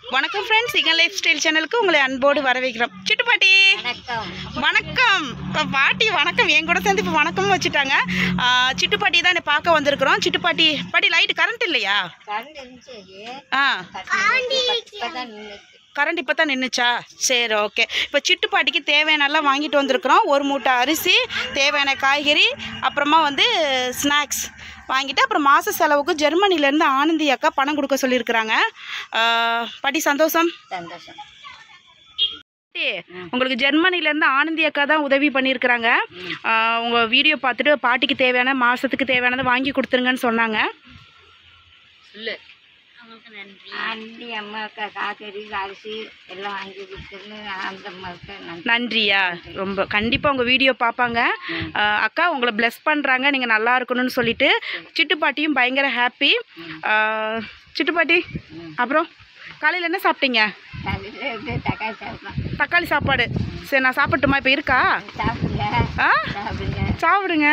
வணக்கம் ஃப்ரெண்ட்ஸ் இங்க life style சேனலுக்கு உங்களை அன்போடு வரவேற்கிறோம் சிட்டு பாட்டி வணக்கம் வணக்கம் இப்ப பாட்டி வணக்கம் என் கூட சேர்ந்து இப்போ வணக்கம் வச்சுட்டாங்க ஆ, சிட்டு பாட்டி தான் என்னை பார்க்க வந்திருக்கிறோம் சிட்டு பாட்டி பாட்டி லைட் கரண்ட் இல்லையா கரண்ட் இருந்துச்சு ஆ இப்பதான் நின்னுச்சு கரண்ட் இப்போ தான் நின்றுச்சா சரி ஓகே இப்போ சிட்டு பாட்டிக்கு தேவையானலாம் வாங்கிட்டு வந்திருக்கிறோம் ஒரு மூட்டை அரிசி தேவையான காய்கறி அப்புறமா வந்து ஸ்நாக்ஸ் வாங்கிட்டு அப்புறம் மாத செலவுக்கு ஜெர்மனிலேருந்து ஆனந்தி அக்கா பணம் கொடுக்க சொல்லியிருக்கிறாங்க ஆ, பாட்டி சந்தோஷம் சந்தோஷம் பாட்டி, உங்களுக்கு ஜெர்மனிலேருந்து ஆனந்தி அக்கா தான் உதவி பண்ணியிருக்கிறாங்க உங்கள் வீடியோ பார்த்துட்டு பாட்டிக்கு தேவையான மாதத்துக்கு தேவையானதை வாங்கி கொடுத்துருங்கன்னு சொன்னாங்க சொல்லு ஆண்டி அம்மாவுக்கு காய்கறி அரிசி எல்லாம் வாங்கி கொடுத்துருந்து அந்த அம்மாவுக்கு நன்றி நன்றியா ரொம்ப கண்டிப்பாக உங்கள் வீடியோ பார்ப்பாங்க ஆஹ் அக்கா உங்களை ப்ளெஸ் பண்ணுறாங்க நீங்கள் நல்லா இருக்கணும்னு சொல்லிட்டு சிட்டு பாட்டியும் பயங்கர ஹாப்பி சிட்டு பாட்டி அப்புறம் காலையில் என்ன சாப்பிட்டீங்க காலையில் வந்து தக்காளி சாப்பிடலாம் தக்காளி சாப்பாடு சரி நான் சாப்பிட்டுமா இப்போ இருக்கா சாப்பிடுங்க ஆ சாப்பிடுங்க சாப்பிடுங்க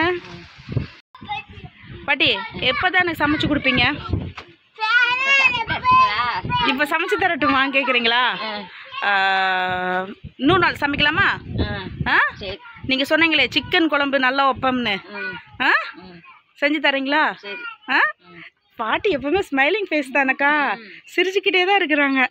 பாட்டி எப்போ தான் எனக்கு சமைச்சு கொடுப்பீங்க சாப்பிட்டீங்களா? இப்போ சமைச்சு தரட்டுமா கேட்குறீங்களா ம், இன்னும் நாள் சமைக்கலாமா ம், ஆ சரி நீங்கள் சொன்னீங்களே சிக்கன் குழம்பு நல்லா வைப்போம்னு ம், ஆ ம், செஞ்சு தரீங்களா சரி ஆ ம். பாட்டி எப்பவுமே ஸ்மைலிங் ஃபேஸ் தானக்கா சிரிச்சுக்கிட்டே தான் இருக்கிறாங்க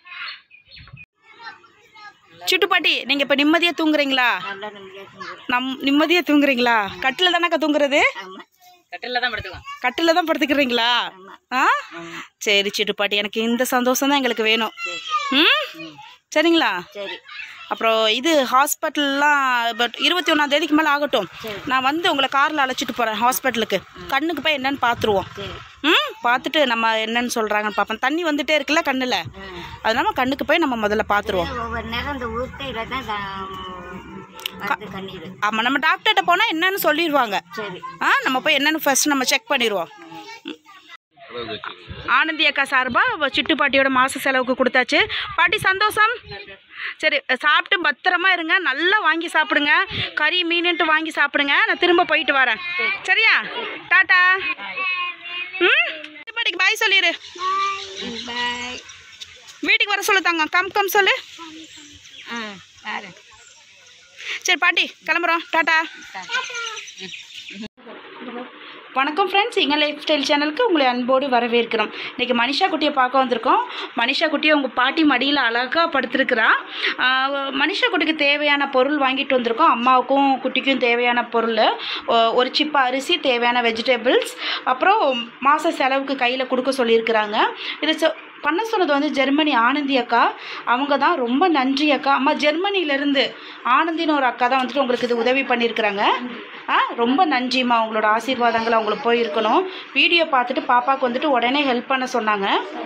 சிட்டு பாட்டி நீங்கள் இப்போ நிம்மதியாக தூங்குறீங்களா நல்லா நிம்மதியாக தூங்குறோம் நம் நிம்மதியாக தூங்குறீங்களா கட்டில் தானக்கா தூங்குறது ஆமாம் கட்டில் தான் படுத்துக்கோம் கட்டில் தான் படுத்துக்கிறீங்களா ஆமாம் ஆ ஆமாம் சரி சிட்டு பாட்டி எனக்கு இந்த சந்தோஷம் தான் எங்களுக்கு வேணும் சரி ம் ம் சரிங்களா சரி அப்புறம் இது ஹாஸ்பிட்டல்லாம் பட் இருபத்தி ஒன்றாம் தேதிக்கு மேலே ஆகட்டும் சரி நான் வந்து உங்களை காரில் அழைச்சிட்டு போகிறேன் ஹாஸ்பிட்டலுக்கு கண்ணுக்கு போய் என்னன்னு பார்த்துருவோம் சரி ம் பார்த்துட்டு நம்ம என்னன்னு சொல்கிறாங்கன்னு பார்ப்போம் தண்ணி வந்துட்டே இருக்குல்ல கண்ணில் ம் அதனால கண்ணுக்கு போய் நம்ம முதல்ல பார்த்துருவோம் ஒவ்வொரு நேரம் இந்த ஊர்த்தையில தான் வருது கண்ணீர் ஆமாம் நம்ம டாக்டர்கிட்ட போனால் என்னன்னு சொல்லிடுவாங்க சரி ஆ நம்ம போய் என்னன்னு ஃபர்ஸ்ட் நம்ம செக் பண்ணிடுவோம் ஆனந்தி அக்கா சார்பாக சிட்டு பாட்டியோட மாத செலவுக்கு கொடுத்தாச்சு பாட்டி சந்தோஷம் சரி சாப்பிட்டு பத்திரமா இருங்க நல்லா வாங்கி சாப்பிடுங்க கறி மீனுன்ட்டு வாங்கி சாப்பிடுங்க நான் திரும்ப போயிட்டு வரேன் சரியா டாட்டா ம் சிட்டு பாட்டிக்கு பாய் சொல்லிடு பாய் வீட்டுக்கு வர சொல்லு தாங்க கம் கம் சொல்லு ஆ வரேன் சரி பாட்டி கிளம்புறோம் டாட்டா வணக்கம் ஃப்ரெண்ட்ஸ் எங்கள் லைஃப் ஸ்டைல் சேனலுக்கு உங்களை அன்போடு வரவேற்கிறோம் இன்றைக்கி மனிஷா குட்டியை பார்க்க வந்திருக்கோம் மனிஷா குட்டியை உங்கள் பாட்டி மடியில் அழகாக படுத்திருக்கிறா ஆஹ் மனிஷா குட்டிக்கு தேவையான பொருள் வாங்கிட்டு வந்திருக்கோம் அம்மாவுக்கும் குட்டிக்கும் தேவையான பொருள் ஒ- ஒரு சிப்ப அரிசி தேவையான வெஜிடபிள்ஸ் அப்புறம் மாத செலவுக்கு கையில் கொடுக்க சொல்லியிருக்கிறாங்க இது சொ- பண்ண சொன்னது வந்து ஜெர்மனி ஆனந்தி அக்கா அவங்க தான் ரொம்ப நன்றி அக்கா அம்மா ஜெர்மனிலேருந்து ஆனந்தின்னு ஒரு அக்கா தான் வந்துட்டு உங்களுக்கு இது உதவி பண்ணியிருக்கிறாங்க ஆ ரொம்ப நன்றிம்மா உங்களோட ஆசீர்வாதங்கள் அவங்களுக்கு போயிருக்கணும் வீடியோ பார்த்துட்டு பாப்பாவுக்கு வந்துட்டு உடனே ஹெல்ப் பண்ண சொன்னாங்க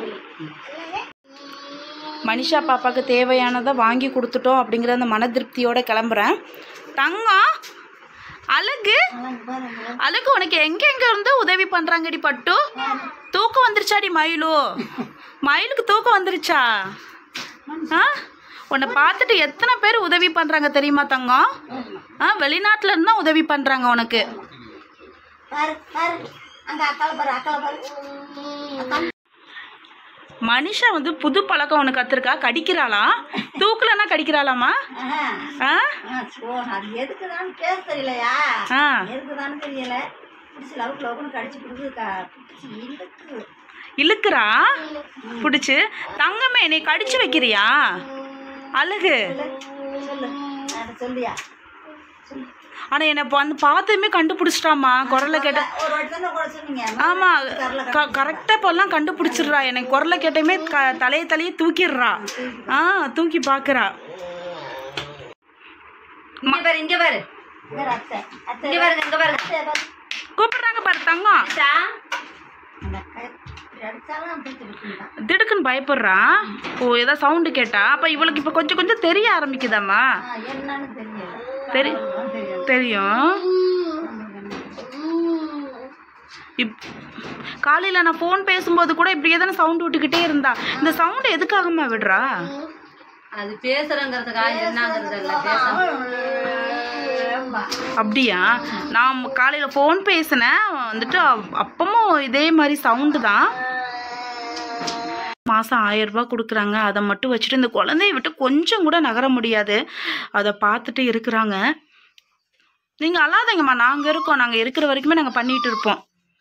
மனிஷா பாப்பாவுக்கு தேவையானதை வாங்கி கொடுத்துட்டோம் அப்படிங்கிற அந்த மன திருப்தியோட கிளம்புறேன் தங்கம் அழகு அழகு உனக்கு எங்க எங்க இருந்து உதவி பண்றாங்கடி பட்டு தூக்கம் வந்துருச்சாடி மயிலு மயிலுக்கு தூக்கம் வந்துருச்சா ஆ உன்னை பார்த்துட்டு எத்தனை பேர் உதவி பண்றாங்க தெரியுமா தங்கம் ஆ வெளிநாட்டுல இருந்து தான் உதவி பண்றாங்க உனக்கு பாரு பாரு அங்க அக்கால பாரு அக்கால பாரு மனிஷா வந்து புது பழக்கம் ஒன்று கற்றுருக்கா கடிக்கிறாளா தூக்கலன்னா கடிக்கிறாளாமா ஆ அது எதுக்குதான்னு பேச தெரியலையா ஆ எதுக்குதான்னு தெரியல பிடிச்சி லவுக்கு லவுக்குன்னு கடிச்சு கொடுக்குதுக்கா பிடிச்சி இழுக்கு இழுக்கிறா பிடிச்சி தங்கமே நீ கடிச்சு வைக்கிறியா அழகு சொல்லு அதை சொல்லியா சொல்லு ஆனால் என்னை வந்து பார்த்ததுமே கண்டுபிடிச்சிட்டாமா குரலை கேட்ட ஒரு வாட்டி தானே கூட சொன்னீங்க ஆமாம் க கரெக்டாக இப்போல்லாம் கண்டுபிடிச்சிடுறா எனக்கு குரலை கேட்டமே க தலையை தலையை தூக்கிடுறா ஆ தூக்கி பார்க்குறா இங்க பாரு இங்க பாரு இங்க அத்தை அத்தை இங்க பாருங்க இங்க பாருங்க அத்தை பாரு கூப்பிடுறாங்க பாரு தங்கம் அத்தா அந்த அக்கா இப்படி அடிச்சாலும் அப்படி திருப்பிதான் திடுக்குன்னு பயப்படுறா ஓ ஏதோ சவுண்டு கேட்டா அப்போ இவளுக்கு இப்போ கொஞ்சம் கொஞ்சம் தெரிய ஆரம்பிக்குதாம்மா என்னன்னு தெரியல தெரி தெரியும் தெரியும் இப் காலையில் நான் ஃபோன் பேசும்போது கூட இப்படியே தானே சவுண்டு விட்டுக்கிட்டே இருந்தா இந்த சவுண்டு எதுக்காகம்மா விடுறா அது பேசுறங்கிறதுக்காக என்னங்கிறது இல்ல பேசணும் அப்படியா நான் காலையில் ஃபோன் பேசினேன் வந்துட்டு அப்- அப்பமும் இதே மாதிரி சவுண்டு தான் மாதம் ஆயிரரூபா கொடுக்குறாங்க அதை மட்டும் வச்சுட்டு இந்த குழந்தைய விட்டு கொஞ்சம் கூட நகர முடியாது அதை பார்த்துட்டு இருக்கிறாங்க நீங்கள் அழாதீங்கம்மா நாங்கள் இருக்கோம் நாங்கள் இருக்கிற வரைக்குமே நாங்கள் பண்ணிகிட்டு இருப்போம்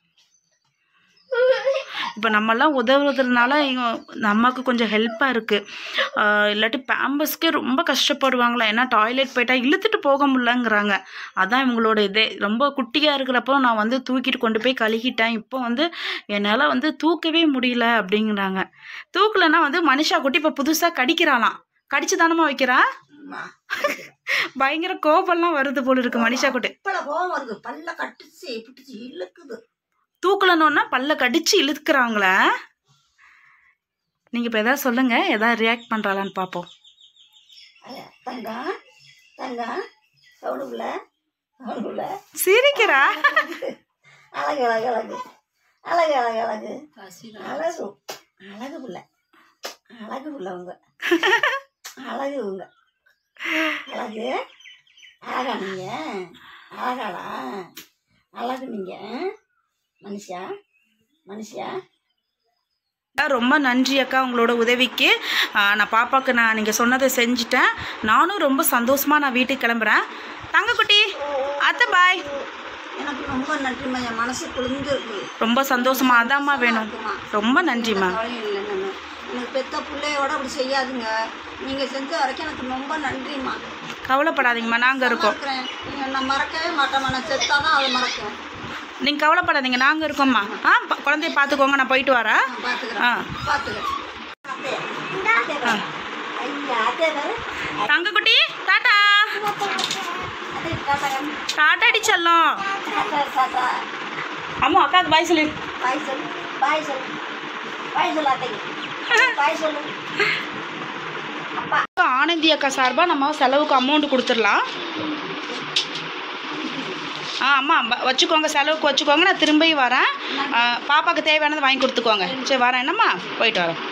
இப்போ நம்மெல்லாம் உதவுறதுனால இங்க நமக்கு கொஞ்சம் ஹெல்ப்பாக இருக்குது இல்லாட்டி பேம்பஸ்க்கே ரொம்ப கஷ்டப்படுவாங்களா ஏன்னா டாய்லெட் போயிட்டா இழுத்துட்டு போக முடியலங்கிறாங்க அதான் இவங்களோட இதே ரொம்ப குட்டியாக இருக்கிறப்போ நான் வந்து தூக்கிட்டு கொண்டு போய் கழுகிட்டேன் இப்போ வந்து என்னால் வந்து தூக்கவே முடியல அப்படிங்கிறாங்க தூக்கலைன்னா வந்து மனுஷா குட்டி இப்போ புதுசாக கடிக்கிறாளாம் கடிச்சு தானமா வைக்கிறா அம்மா பயங்கர கோபம்லாம் வருது போல இருக்கு மனுஷா குட்டி இப்பல கோவம் வருது பல்ல கட்டிச்சு பிடிச்சு இழுக்குது தூக்கலன்னொன்னா பல்ல கடிச்சு இழுத்துக்கிறாங்களே நீங்கள் இப்போ எதாவது சொல்லுங்கள் எதாவது ரியாக்ட் பண்ணுறாளான்னு பார்ப்போம் அட, தங்கம் தங்கம் சவுடுக்குள்ள சவுடுக்குள்ள சிரிக்கிறா அழகு அழகு அழகு அழகு அழகு அழகு அழகு அழகு புள்ள அழகு புள்ள உங்க அழகு உங்க அழகு அழகா நீங்க அழகாடா அழகு நீங்க மனுஷா மனுஷா ரொம்ப நன்றி அக்கா உங்களோட உதவிக்கு ஆ, நான் பாப்பாவுக்கு நான் நீங்கள் சொன்னதை செஞ்சுட்டேன் நானும் ரொம்ப சந்தோஷமாக நான் வீட்டுக்கு கிளம்புறேன் தங்கக்குட்டி அத்தை பாய் எனக்கு ரொம்ப நன்றிம்மா என் மனசு குளிர்ந்து இருக்கு ரொம்ப சந்தோஷமா அதாம்மா வேணும் ரொம்ப நன்றிம்மா கவலையும் இல்லை நான் எனக்கு பெத்த பிள்ளையோட அப்படி செய்யாதுங்க நீங்கள் செஞ்ச வரைக்கும் எனக்கு ரொம்ப நன்றிம்மா கவலைப்படாதீங்கம்மா நாங்கள் இருக்கோம் இருக்கிறேன் நீங்கள் நான் மறக்கவே மாட்டேம்மா நான் செத்தாதான் அதை மறக்கிறேன் நீங்கள் கவலைப்படாதீங்க நாங்கள் இருக்கோம்மா ஆ ப- குழந்தைய பார்த்துக்கோங்க நான் போயிட்டு வரேன் நான் பார்த்துக்கிறேன் ஆ பார்த்துக்கிறேன் அத்தே, அத்தே பாரு. ஐயா, அத்தே பாரு. தங்கக்குட்டி டாட்டா அத்தே, டாட்டா காமி. டாட்டா அடிச்சல்லாம் டாட்டா, டாட்டா. அம்மா அக்காவுக்கு பாய் சொல்லு பாய் சொல்லு பாய் சொல்லு பாய் சொல்லு அத்தைக்கு பாய் சொல்லு அப்பா ஆனந்தி அக்கா சார்பாக நம்ம செலவுக்கு அமௌண்ட் கொடுத்துடலாம் ஆ அம்மா ப- வச்சுக்கோங்க செலவுக்கு வச்சுக்கோங்க நான் திரும்பி வரேன் ஆ, பாப்பாவுக்கு தேவையானதை வாங்கி கொடுத்துக்கோங்க சரி வரேன் என்னம்மா போயிட்டு வரேன்